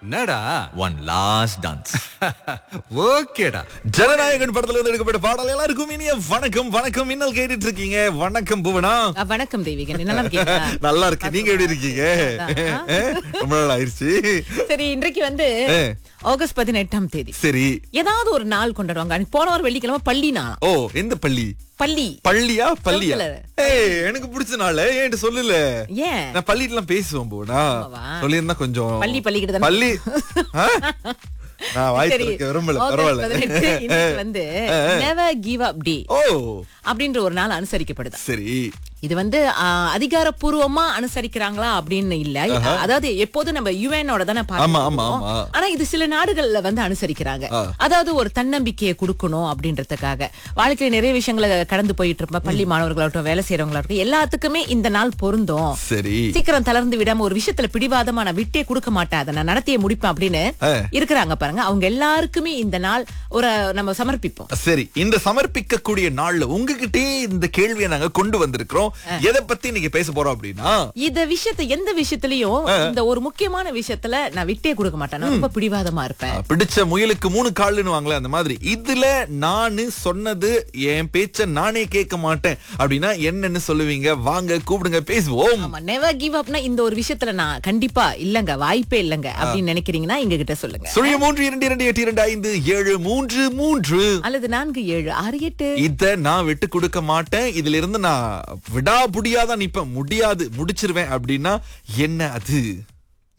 என்னடா one last dance ஓகேடா ஜனநாயகன் படத்துல இருந்து எடுக்கப்பட்ட பாடல் எல்லாருக்கும் இனிய வணக்கம் வணக்கம் மின்னல் கேட்டுட்டு இருக்கீங்க வணக்கம் புவனா அஹ், வணக்கம் தெய்வீகன் நல்லா இருக்கீங்களா நல்லா இருக்கு நீங்க எப்படி இருக்கீங்க அதான். ரொம்ப நாள் ஆயிருச்சு சரி இன்றைக்கு வந்து ஏ. ஆகஸ்ட் பதினெட்டாம் தேதி சரி ஏதாவது ஒரு நாள் கொண்டாடுவாங்க அன்னைக்கு போன வாரம் வெள்ளிக்கிழமை பள்ளி நாள் ஓ எந்த பள்ளி பள்ளி பள்ளியா பள்ளியா சொல்லல. ஏய் எனக்கு பிடிச்ச நாள் ஏன்ட்டு சொல்லல ஏன் நான் பள்ளிட்டு எல்லாம் பேசுவேன் போனா ஆமாவா? சொல்லியிருந்தா கொஞ்சம் பள்ளி பள்ளிக்கிட்ட தானே? பள்ளி ஆ? நான் வாய் சரி, திறக்க விரும்பல ஆகஸ்ட் பரவாயில்ல பதினெட்டு இன்னைக்கு வந்து நெவர் கிவ் அப் டே ஓ அப்படின்ற ஒரு நாள் அனுசரிக்கப்படுது சரி இது வந்து ஆ, அதிகாரப்பூர்வமா அனுசரிக்கிறாங்களா அப்படின்னு இல்ல அதாவது எப்போதும் நம்ம யுஎனோட தானே ஆமா, ஆமா, பார்க்கிறோம். ஆமா. ஆனா இது சில நாடுகள்ல வந்து அனுசரிக்கிறாங்க அதாவது ஒரு தன்னம்பிக்கையை கொடுக்கணும் அப்படின்றதுக்காக வாழ்க்கையில நிறைய விஷயங்களை கடந்து போயிட்டு இருப்போம் பள்ளி மாணவர்களாகட்டும் வேலை செய்யறவங்களாகட்டும் எல்லாத்துக்குமே இந்த நாள் பொருந்தும் சரி சீக்கிரம் தளர்ந்து விடாம ஒரு விஷயத்துல பிடிவாதமா நான் விட்டே கொடுக்க மாட்டேன் அதை நான் நடத்தியே முடிப்பேன் அப்படின்னு ஆ. இருக்கிறாங்க பாருங்க அவங்க எல்லாருக்குமே இந்த நாள் ஒரு நம்ம சமர்ப்பிப்போம் சரி இந்த சமர்ப்பிக்க கூடிய நாள்ல உங்ககிட்டே இந்த கேள்வியை நாங்க கொண்டு வந்திருக்கிறோம் எதை பத்தி நீங்க பேச போறோம் அப்படின்னா இந்த விஷயத்தை எந்த விஷயத்திலயும் இந்த ஒரு முக்கியமான விஷயத்துல நான் விட்டே கொடுக்க மாட்டேன் நான் ரொம்ப பிடிவாதமா இருப்பேன் பிடிச்ச முயலுக்கு மூணு கால்னு வாங்கல அந்த மாதிரி இதுல நானு சொன்னது என் பேச்ச நானே கேட்க மாட்டேன் அப்படின்னா என்னன்னு சொல்லுவீங்க வாங்க கூப்பிடுங்க பேசுவோம் ஆமா நெவர் கிவ் அப்னா இந்த ஒரு விஷயத்துல நான் கண்டிப்பா இல்லங்க வாய்ப்பே இல்லங்க அப்படின்னு நினைக்கிறீங்கன்னா எங்க கிட்ட சொல்லுங்க சுழிய மூன்று இரண்டு இரண்டு எட்டு இரண்டு ஐந்து ஏழு மூன்று மூன்று அல்லது நான்கு ஏழு ஆறு எட்டு இத நான் விட்டு கொடுக்க மாட்டேன் இதுல இருந்து நான் விடாபுடியாதான் நிப்பேன் முடியாது முடிச்சிருவேன் அப்படின்னா என்ன அது